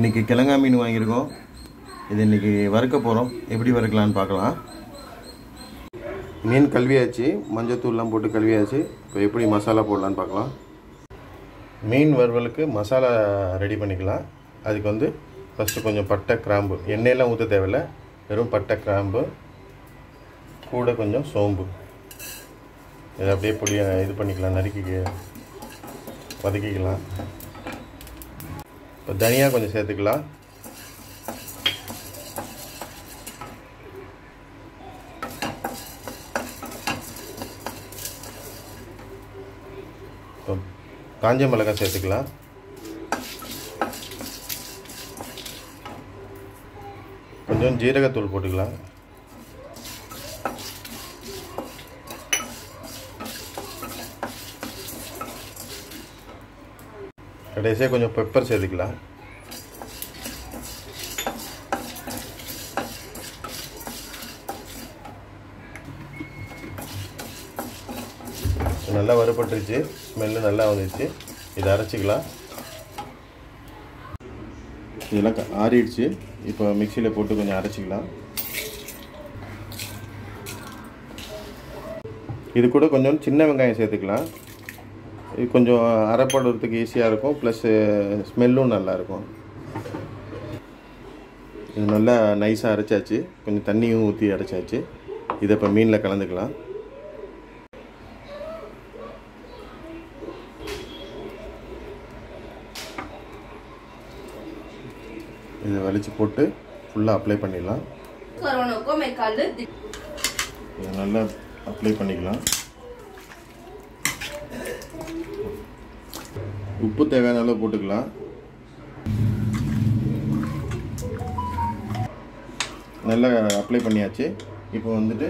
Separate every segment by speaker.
Speaker 1: இன்றைக்கி கிழங்கா மீன் வாங்கியிருக்கோம் இது இன்றைக்கி வறுக்க போகிறோம் எப்படி வறுக்கலான்னு பார்க்கலாம் மீன் கழுவியாச்சு மஞ்சத்தூள்லாம் போட்டு கழுவியாச்சு இப்போ எப்படி மசாலா போடலான்னு பார்க்கலாம் மீன் வறுவலுக்கு மசாலா ரெடி பண்ணிக்கலாம் அதுக்கு வந்து ஃபஸ்ட்டு கொஞ்சம் பட்டை கிராம்பு எண்ணெயெல்லாம் ஊற்ற தேவையில்ல வெறும் பட்டை கிராம்பு கூட கொஞ்சம் சோம்பு இதை அப்படியே பொடி இது பண்ணிக்கலாம் நறுக்கி வதக்கிக்கலாம் இப்போ தனியாக கொஞ்சம் சேர்த்துக்கலாம் இப்போ காஞ்ச மிளகாய் சேர்த்துக்கலாம் கொஞ்சம் ஜீரகத்தூள் போட்டுக்கலாம் கடைசியாக கொஞ்சம் பெப்பர் சேர்த்துக்கலாம் நல்லா வறுபட்டுருச்சு ஸ்மெல்லு நல்லா வந்துருச்சு இதை அரைச்சிக்கலாம் இதெல்லாம் க- ஆறிடுச்சு இப்போ மிக்சியில் போட்டு கொஞ்சம் அரைச்சிக்கலாம் இது கூட கொஞ்சம் சின்ன வெங்காயம் சேர்த்துக்கலாம் இது கொஞ்சம் அரைப்படுறதுக்கு ஈஸியாக இருக்கும் ப்ளஸ் ஸ்மெல்லும் நல்லாயிருக்கும் இது நல்லா நைஸாக அரைச்சாச்சு கொஞ்சம் தண்ணியும் ஊற்றி அரைச்சாச்சு இதை இப்போ மீனில் கலந்துக்கலாம் இதை வலிச்சு போட்டு ஃபுல்லாக அப்ளை பண்ணிடலாம்
Speaker 2: करोड़ों को मैं कल दि-
Speaker 1: இதை நல்லா அப்ளை பண்ணிக்கலாம் உப்பு தேவையான அளவு போட்டுக்கலாம் நல்லா அப்ளை பண்ணியாச்சு இப்போ வந்துட்டு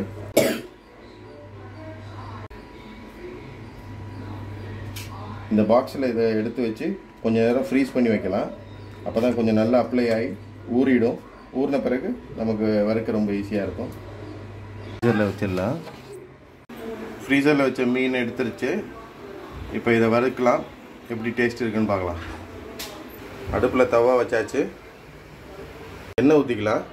Speaker 1: இந்த பாக்ஸில் இதை எடுத்து வச்சு கொஞ்சம் நேரம் ஃப்ரீஸ் பண்ணி வைக்கலாம் அப்போ தான் கொஞ்சம் நல்லா அப்ளை ஆகி ஊறிடும் ஊறின பிறகு நமக்கு வறுக்க ரொம்ப ஈஸியாக இருக்கும் ஃப்ரீசரில் வச்சிடலாம் ஃப்ரீசரில் வச்ச மீன் எடுத்துருச்சு இப்போ இதை வறுக்கலாம் எப்படி டேஸ்ட் இருக்குன்னு பார்க்கலாம் அடுப்பில் தவா வச்சாச்சு எண்ணெய் ஊற்றிக்கலாம்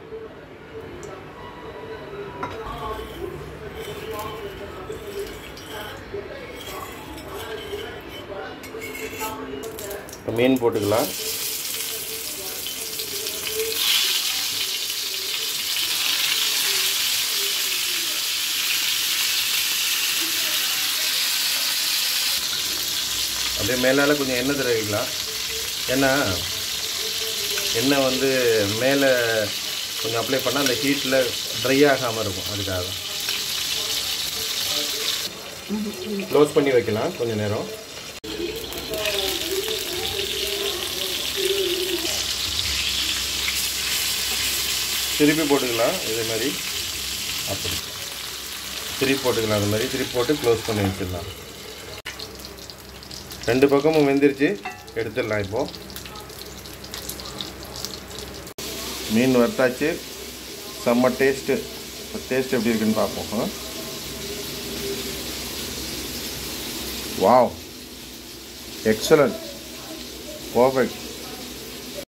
Speaker 1: இப்போ மீன் போட்டுக்கலாம் அப்படியே மேலால் கொஞ்சம் எண்ணெய் தடவிக்கலாம் ஏன்னா எண்ணெய் வந்து மேலே கொஞ்சம் அப்ளை பண்ணால் அந்த ஹீட்டில் ட்ரை ஆகாமல் இருக்கும் அதுக்காக தான் க்ளோஸ் பண்ணி வைக்கலாம் கொஞ்சம் நேரம் திருப்பி போட்டுக்கலாம் இதே மாதிரி அப்படி திருப்பி போட்டுக்கலாம் அது மாதிரி திருப்பி போட்டு க்ளோஸ் பண்ணி வச்சிடலாம் ரெண்டு பக்கமும் வெந்துருச்சு எடுத்துடலாம் இப்போ மீன் வறுத்தாச்சு செம்ம டேஸ்ட்டு டேஸ்ட் எப்படி இருக்குன்னு பார்ப்போம் வாவ் எக்ஸலண்ட் பர்ஃபெக்ட்